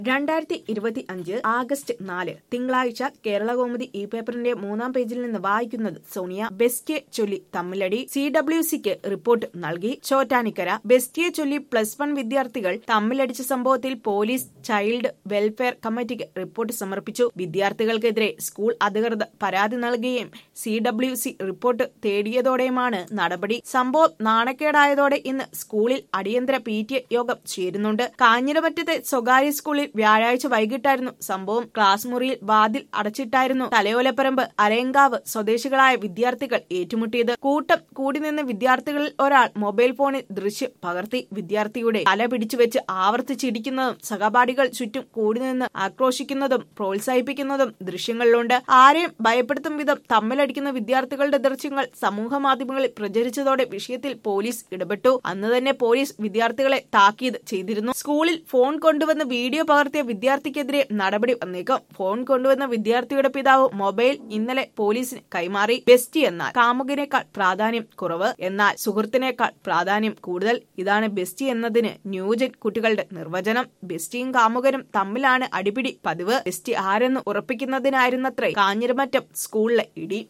രണ്ടായിരത്തി ഇരുപത്തി അഞ്ച് ആഗസ്റ്റ് നാല് തിങ്കളാഴ്ച കേരളകൗമുദി ഈ പേപ്പറിന്റെ മൂന്നാം പേജിൽ നിന്ന് വായിക്കുന്നത് സോണിയ ബെസ്റ്റിയെ ചൊല്ലി തമ്മിലടി സി ഡബ്ല്യു സിക്ക് റിപ്പോർട്ട് നൽകി ചോറ്റാനിക്കര ബെസ്റ്റിയെ ചൊല്ലി പ്ലസ് വൺ വിദ്യാർത്ഥികൾ തമ്മിലടിച്ച സംഭവത്തിൽ പോലീസ് ചൈൽഡ് വെൽഫെയർ കമ്മിറ്റിക്ക് റിപ്പോർട്ട് സമർപ്പിച്ചു വിദ്യാർത്ഥികൾക്കെതിരെ സ്കൂൾ അധികൃതർ പരാതി നൽകുകയും സി ഡബ്ല്യു സി റിപ്പോർട്ട് തേടിയതോടെയുമാണ് നടപടി സംഭവം നാണക്കേടായതോടെ ഇന്ന് സ്കൂളിൽ അടിയന്തര പി ടി എ യോഗം ചേരുന്നുണ്ട് കാഞ്ഞിരമറ്റത്തെ സ്വകാര്യ സ്കൂളിൽ വ്യാഴാഴ്ച വൈകിട്ടായിരുന്നു സംഭവം ക്ലാസ് മുറിയിൽ വാതിൽ അടച്ചിട്ടായിരുന്നു തലയോലപ്പറമ്പ് അരയങ്കാവ് സ്വദേശികളായ വിദ്യാർത്ഥികൾ ഏറ്റുമുട്ടിയത് കൂട്ടം കൂടി നിന്ന വിദ്യാർത്ഥികളിൽ ഒരാൾ മൊബൈൽ ഫോണിൽ ദൃശ്യം പകർത്തി വിദ്യാർത്ഥിയുടെ തല പിടിച്ചുവെച്ച് ആവർത്തിച്ചിടിക്കുന്നതും സഹപാഠികൾ ചുറ്റും കൂടി നിന്ന് ആക്രോശിക്കുന്നതും പ്രോത്സാഹിപ്പിക്കുന്നതും ദൃശ്യങ്ങളിലുണ്ട് ആരെയും ഭയപ്പെടുത്തും വിധം തമ്മിലടിക്കുന്ന വിദ്യാർത്ഥികളുടെ ദൃശ്യങ്ങൾ സമൂഹ മാധ്യമങ്ങളിൽ പ്രചരിച്ചതോടെ വിഷയത്തിൽ പോലീസ് ഇടപെട്ടു അന്ന് തന്നെ പോലീസ് വിദ്യാർത്ഥികളെ താക്കീത് ചെയ്തിരുന്നു സ്കൂളിൽ ഫോൺ കൊണ്ടുവന്ന് വീഡിയോ പകർത്തിയ വിദ്യാർത്ഥിക്കെതിരെ നടപടി വന്നേക്കും ഫോൺ കൊണ്ടുവന്ന വിദ്യാർത്ഥിയുടെ പിതാവ് മൊബൈൽ ഇന്നലെ പോലീസിന് കൈമാറി ബെസ്റ്റി എന്നാൽ കാമുകനേക്കാൾ പ്രാധാന്യം കുറവ് എന്നാൽ സുഹൃത്തിനേക്കാൾ പ്രാധാന്യം കൂടുതൽ ഇതാണ് ബെസ്റ്റി എന്നതിന് ന്യൂജൻ കുട്ടികളുടെ നിർവചനം ബെസ്റ്റിയും കാമുകനും തമ്മിലാണ് അടിപിടി പതിവ് ബെസ്റ്റി ആരെന്ന് ഉറപ്പിക്കുന്നതിനായിരുന്നത്രേ കാഞ്ഞിരമറ്റം സ്കൂളിലെ ഇടി